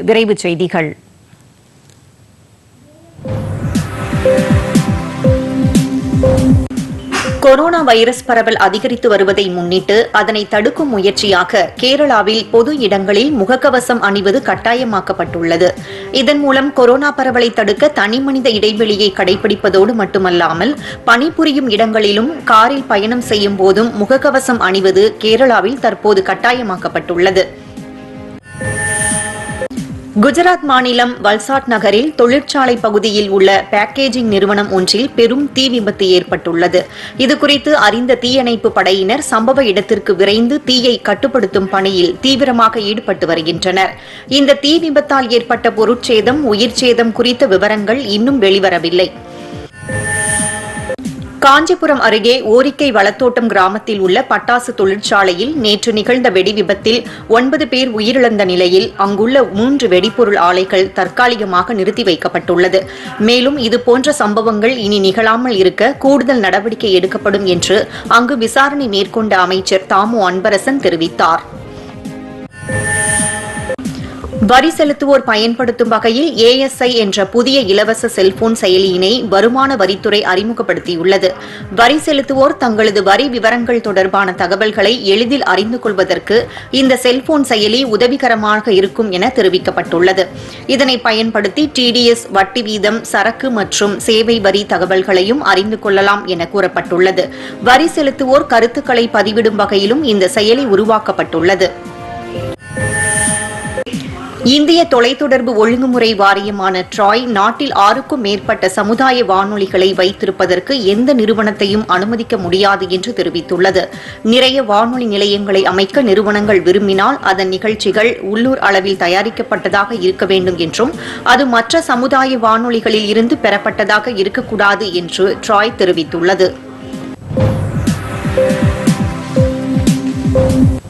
விரைவுச் செய்திகள் corona virus பரவல் அதிகரித்து வருவதை முன்னிட்டு அதனை தடுக்கும் முயற்சியாக கேரளாவில் பொது இடங்களில் முகக்கவசம் அணிவது கட்டாயமாக்கப்பட்டுள்ளது இதன் மூலம் கொரோனா பரவலை தடுக்க தனிமனித இடைவெளியை கடைபிடிப்பதோடு மட்டுமல்லாமல் பணிபுரியும் இடங்களிலும் காரில் பயணம் செய்யும் போதும் முகக்கவசம் அணிவது கேரளாவில் தற்போது கட்டாயமாக்கப்பட்டுள்ளது குஜராத் மாநிலம் வல்சாட் நகரில் தொழிற்சாலை பகுதியில் உள்ள பேக்கேஜிங் நிறுவனம் ஒன்றில் பெரும் தீ விபத்து ஏற்பட்டுள்ளது இதுகுறித்து அறிந்த தீயணைப்பு படையினர் சம்பவ இடத்திற்கு விரைந்து தீயை கட்டுப்படுத்தும் பணியில் தீவிரமாக ஈடுபட்டு வருகின்றனர் இந்த தீ விபத்தால் ஏற்பட்ட பொருட்சேதம் உயிர்ச்சேதம் குறித்த விவரங்கள் இன்னும் வெளிவரவில்லை காஞ்சிபுரம் அருகே ஓரிக்கை வளத்தோட்டம் கிராமத்தில் உள்ள பட்டாசு தொழிற்சாலையில் நேற்று நிகழ்ந்த வெடி விபத்தில் ஒன்பது பேர் உயிரிழந்த நிலையில் அங்குள்ள மூன்று வெடிபொருள் ஆலைகள் தற்காலிகமாக நிறுத்தி வைக்கப்பட்டுள்ளது மேலும் இதுபோன்ற சம்பவங்கள் இனி நிகழாமல் இருக்க கூடுதல் நடவடிக்கை எடுக்கப்படும் என்று அங்கு விசாரணை மேற்கொண்ட அமைச்சர் தாமு அன்பரசன் தெரிவித்தார் வரி செலுத்துவோர் பயன்படுத்தும் வகையில் ஏஎஸ்ஐ என்ற புதிய இலவச செல்போன் செயலியினை வருமான வரித்துறை அறிமுகப்படுத்தியுள்ளது வரி செலுத்துவோர் தங்களது வரி விவரங்கள் தொடர்பான தகவல்களை எளிதில் அறிந்து கொள்வதற்கு இந்த செல்போன் செயலி உதவிகரமாக இருக்கும் என தெரிவிக்கப்பட்டுள்ளது இதனை பயன்படுத்தி டிடிஎஸ் வட்டி வீதம் சரக்கு மற்றும் சேவை வரி தகவல்களையும் அறிந்து கொள்ளலாம் என கூறப்பட்டுள்ளது வரி செலுத்துவோர் கருத்துக்களை பதிவிடும் வகையிலும் இந்த செயலி உருவாக்கப்பட்டுள்ளது இந்திய தொலைத்தொடர்பு ஒழுங்குமுறை வாரியமான ட்ராய் நாட்டில் ஆறுக்கும் மேற்பட்ட சமுதாய வானொலிகளை வைத்திருப்பதற்கு எந்த நிறுவனத்தையும் அனுமதிக்க முடியாது என்று தெரிவித்துள்ளது நிறைய வானொலி நிலையங்களை அமைக்க நிறுவனங்கள் விரும்பினால் அதன் நிகழ்ச்சிகள் உள்ளூர் அளவில் தயாரிக்கப்பட்டதாக இருக்க வேண்டும் என்றும் அது மற்ற சமுதாய வானொலிகளில் இருந்து பெறப்பட்டதாக இருக்கக்கூடாது என்று ட்ராய் தெரிவித்துள்ளது